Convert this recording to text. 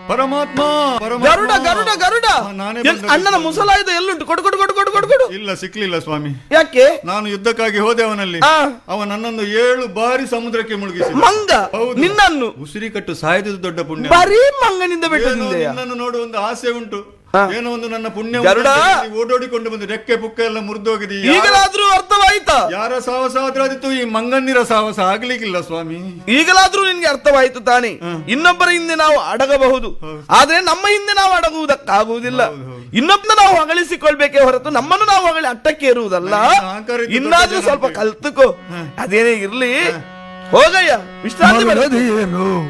ಪರಮಾತ್ಮ ಪರಮಾತ್ಮ. ಗರುಡ ಗರುಡ ಗರುಡ ಆ, ನಾನೇ ಎಲ್- ಬಂದದ್ದು. ಅಣ್ಣನ ಮುಸಲಾಯುಧ ಎಲ್ಲುಂಟು ಕೊಡು ಕೊಡು ಕೊಡು ಕೊಡು ಕೊಡು ಕೊಡು ಇಲ್ಲ ಸಿಕ್ಲಿಲ್ಲ ಸ್ವಾಮಿ ಯಾಕೆ ನಾನು ಯುದ್ಧಕ್ಕಾಗಿ ಹೋದೆ ಅವನಲ್ಲಿ ಆ. ಅವ ನನ್ನನ್ನು ಏಳು ಬಾರಿ ಸಮುದ್ರಕ್ಕೆ ಮುಳುಗಿಸಿದ ಮಂಗ ಹೌದು. ನಿನ್ನನ್ನು ಉಸಿರಿ ಕಟ್ಟು ಸಾಯದಿದ್ದು ದೊಡ್ಡ ಪುಣ್ಯ ಬರೀ ಮಂಗನಿಂದ ಏನೋ ಬಿಟ್ಟದಿಂದೆಯಾ ನಿನ್ನನ್ನು ನೋಡುವ ಒಂದು ಆಸೆ ಉಂಟು ಹಾ. ಏನೋ ಒಂದು ನನ್ನ ಪುಣ್ಯ ಗರುಡ. ಓಡೋಡಿಕೊಂಡು ಬಂದು ರೆಕ್ಕೆ ಪುಕ್ಕ ಎಲ್ಲ ಮುರಿದೋಗಿದೆ ಈಗಲಾದ್ರೂ ಅರ್ಥವಾಯ್ತಾ ಯಾರ ಸಾಹಸ ಆದ್ರಾದಿತ್ತು ಈ ಮಂಗನ್ನಿರ ಸಾಹಸ ಆಗ್ಲಿಕ್ಕಿಲ್ಲ ಸ್ವಾಮಿ ಈಗಲಾದ್ರೂ ನಿನ್ಗೆ ಅರ್ಥವಾಯ್ತು ತಾನೆ ಹ್ಮ್. ಇನ್ನೊಬ್ಬರ ಹಿಂದೆ ನಾವು ಅಡಗಬಹುದು ಹೌದು. ಆದ್ರೆ ನಮ್ಮ ಹಿಂದೆ ನಾವು ಅಡಗುವುದಕ್ಕಾಗುವುದಿಲ್ಲ ಹೌದು, ಹೌದು. ಇನ್ನೊಬ್ಬನ ನಾವು ಹೊಗಳಿಸಿಕೊಳ್ಬೇಕೇ ಹೊರತು ನಮ್ಮನ್ನು ನಾವು ಹೊಗಳಿ ಅಟ್ಟಕ್ಕೆ ಇರುವುದಲ್ಲ ನನಗೆ ಅಹಂಕಾರ ಇದ್ದು ಇನ್ನಾದ್ರೂ ದೊಡ್ಡ ಜನ ಸ್ವಲ್ಪ ಅಂತೇಳಿ. ಕಲ್ತುಕೋ ಅದೇನೇ ಇರ್ಲಿ ಹೋಗಯ್ಯ ವಿಶ್ರಾಂತಿ ಮಾಡು. ಮರುಳದಿಯೇನು